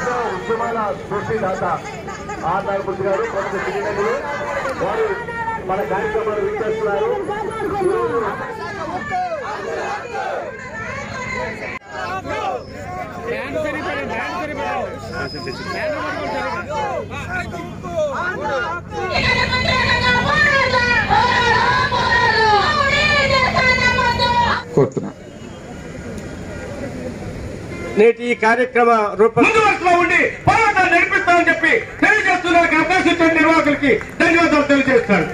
ఎన్నో ఉద్యమాల స్ఫూర్తిదాత ఆర్ నాగమూర్తి గారు ప్రముఖ సినీ నటులు వారు మన కార్యక్రమాలు వీక్షిస్తున్నారు బ్యాండ్ సరిపోయారు బ్యాండ్ సరిపోయారు బ్యాండ్ పట్టుకొని కోరుతున్నాను నేటి ఈ కార్యక్రమ రూపం ముందు వరుసలో ఉండి పోరాటాన్ని నడిపిస్తామని చెప్పి తెలియజేస్తున్నారు అవకాశం ఇచ్చిన నిర్వాహకులకి ధన్యవాదాలు తెలియజేస్తాను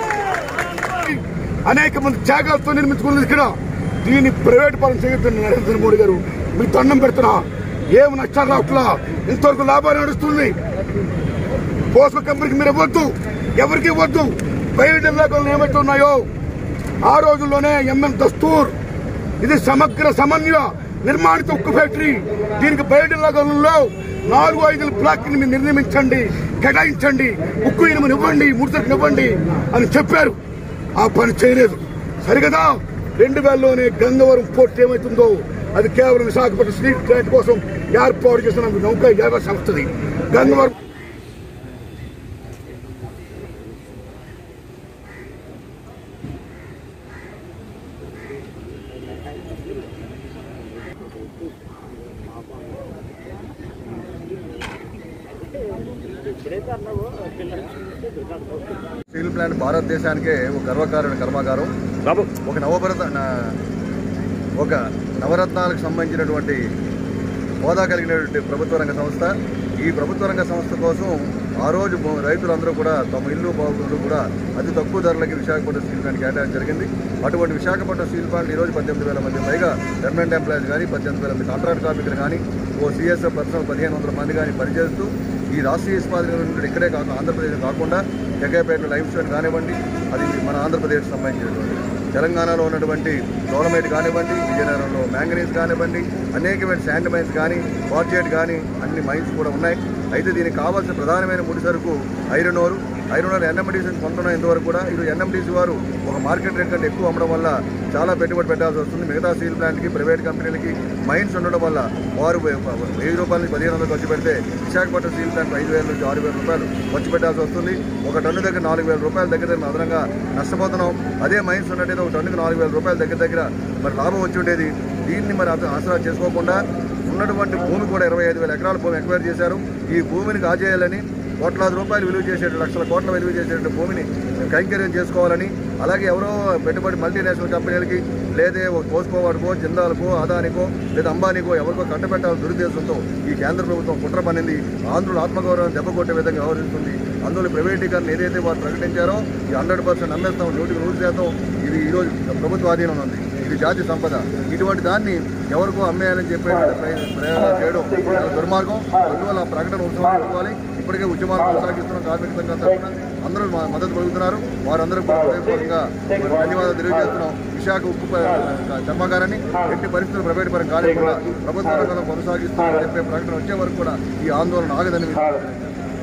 అనేక మంది త్యాగాలతో నిర్మించుకున్నది ఇక్కడ దీన్ని ప్రైవేట్ పరం చేయొద్దని నరేంద్ర మోడీ గారు మీ దండం పెడుతున్నా ఏం నష్టాలు రావట్లా ఇంతవరకు లాభాలు నడుస్తుంది పోస్కో కంపెనీకి మీరు ఇవ్వద్దు ఎవరికి ఇవ్వద్దు ప్రైవేట్ ఇలాకాలు ఏమైతే ఉన్నాయో ఆ రోజుల్లోనే ఎంఎం దస్తూర్ ఇది సమగ్ర సమన్వయ నిర్మాణిత ఉక్కు ఫ్యాక్టరీ దీనికి బయట ఇలాకాలంలో నాలుగు ఐదు బ్లాక్ ని మీరు నిర్మించండి కేటాయించండి ఉక్కు ఇనుముని ఇవ్వండి ముడిసరికి ఇవ్వండి అని చెప్పారు ఆ పని చేయలేదు సరిగదా రెండు వేలలోనే గంగవరం పోర్ట్ ఏమైతుందో అది కేవలం విశాఖపట్నం స్టీల్ ప్లాంట్ కోసం ఏర్పాటు చేసిన నౌక యాభై సంస్థది గంగవరం స్టీల్ ప్లాంట్ భారతదేశానికే ఒక గర్వకారణ కర్మాగారం ఒక నవభరత న- ఒక నవరత్నాలకు సంబంధించినటువంటి హోదా కలిగినటువంటి ప్రభుత్వ రంగ సంస్థ ఈ ప్రభుత్వ రంగ సంస్థ కోసం ఆ రోజు భూ- రైతులందరూ కూడా తమ ఇల్లు బాగుంటూ కూడా అతి తక్కువ ధరలకి విశాఖపట్నం స్టీల్ ప్లాంట్ కేటాయించడం జరిగింది అటువంటి విశాఖపట్నం స్టీల్ ప్లాంట్ ఈ రోజు పద్దెనిమిది వేల మంది పైగా పర్మనెంట్ ఎంప్లాయీస్ కానీ పద్దెనిమిది వేల మంది కాంట్రాక్ట్ కార్మికులు కానీ ఓ సిఎస్ఎఫ్ పర్సనల్ పదిహేను వందల మంది కానీ పనిచేస్తూ ఈ రాష్ట్రీయ ఇస్పాత్ యూనిట్ ఇక్కడే కాకుండా ఆంధ్రప్రదేశ్ కాకుండా జగ్గైపేట లైఫ్ స్టైల్ కానివ్వండి అది మన ఆంధ్రప్రదేశ్ సంబంధించినటువంటి తెలంగాణలో ఉన్నటువంటి డోలమైట్ కానివ్వండి విజయనగరంలో మ్యాంగనీస్ కానివ్వండి అనేకమైన శాండ్ మైన్స్ కానీ ఫార్జేట్ కానీ అన్ని మైన్స్ కూడా ఉన్నాయి అయితే దీనికి కావాల్సిన ప్రధానమైన ముడి సరుకు iron ore iron ore NMDC కొంటున్న ఇంతవరకు కూడా ఇది ఎన్ఎండిసి వారు ఒక మార్కెట్ రేట్ కంటే ఎక్కువ అమ్మడం వల్ల చాలా పెట్టుబడి పెట్టాల్సి వస్తుంది మిగతా స్టీల్ ప్లాంట్కి ప్రైవేట్ కంపెనీలకి మైన్స్ ఉండడం వల్ల వారు వెయ్యి రూపాయల నుంచి పదిహేను వందలు ఖర్చు పెడితే విశాఖపట్నం స్టీల్ ప్లాంట్ ఐదు వేల నుంచి ఆరు వేల రూపాయలు ఖర్చు పెట్టాల్సి వస్తుంది ఒక టన్ను దగ్గర నాలుగు వేల రూపాయల దగ్గర దగ్గర అదనంగా నష్టపోతున్నాం అదే మైన్స్ ఉన్నట్టయితే ఒక టన్నుకి నాలుగు వేల రూపాయల దగ్గర దగ్గర మరి లాభం వచ్చి ఉండేది దీన్ని మరి అసలు ఆసరా చేసుకోకుండా ఉన్నటువంటి భూమి కూడా ఇరవై ఐదు వేల ఎకరాల భూమి ఎక్వైర్ చేశారు ఈ భూమిని కాజేయాలని కోట్లాది రూపాయలు విలువ చేసే లక్షల కోట్ల విలువ చేసే భూమిని కైంకర్యం చేసుకోవాలని అలాగే ఎవరో పెట్టుబడి మల్టీనేషనల్ కంపెనీలకి లేదే ఒక పోస్కో వాడికో జిందాల్కో అదానికో లేదా అంబానీకో ఎవరికో కట్టబెట్టాలని దురుద్దేశంతో ఈ కేంద్ర ప్రభుత్వం కుట్ర పనింది ఆంధ్రుల ఆత్మగౌరవం దెబ్బకొట్టే విధంగా వ్యవహరిస్తుంది అందులో ప్రైవేటీకరణ ఏదైతే వారు ప్రకటించారో ఈ హండ్రెడ్ పర్సెంట్ నమ్మేస్తాం నూటికి నూరు శాతం ఇది ఈరోజు ప్రభుత్వ ఆధీనంలో ఉంది ఇది జాతి సంపద ఇటువంటి దాన్ని ఎవరికో అమ్మేయాలని చెప్పే ప్రయ- ప్రయోగాలు చేయడం చాలా దుర్మార్గం అందువల్ల ఆ ప్రకటన ఉత్సవాలు ఇవ్వాలి ఇప్పటికే ఉద్యమాలు కొనసాగిస్తున్న కార్మిక సంఘం తరఫున అందరూ మా మద్దతు పలుకుతున్నారు వారందరూ కూడా హృదయపూర్వకంగా మరి ధన్యవాదాలు తెలియజేస్తున్నాం విశాఖ ఉక్కు ప- కర్మాగారాన్ని ఎట్టి పరిస్థితులు ప్రైవేట్ పరం కాలేకుండా ప్రభుత్వ రంగంలో కొనసాగిస్తున్నామని చెప్పే ప్రకటన వచ్చే వరకు కూడా ఈ ఆందోళన ఆగదని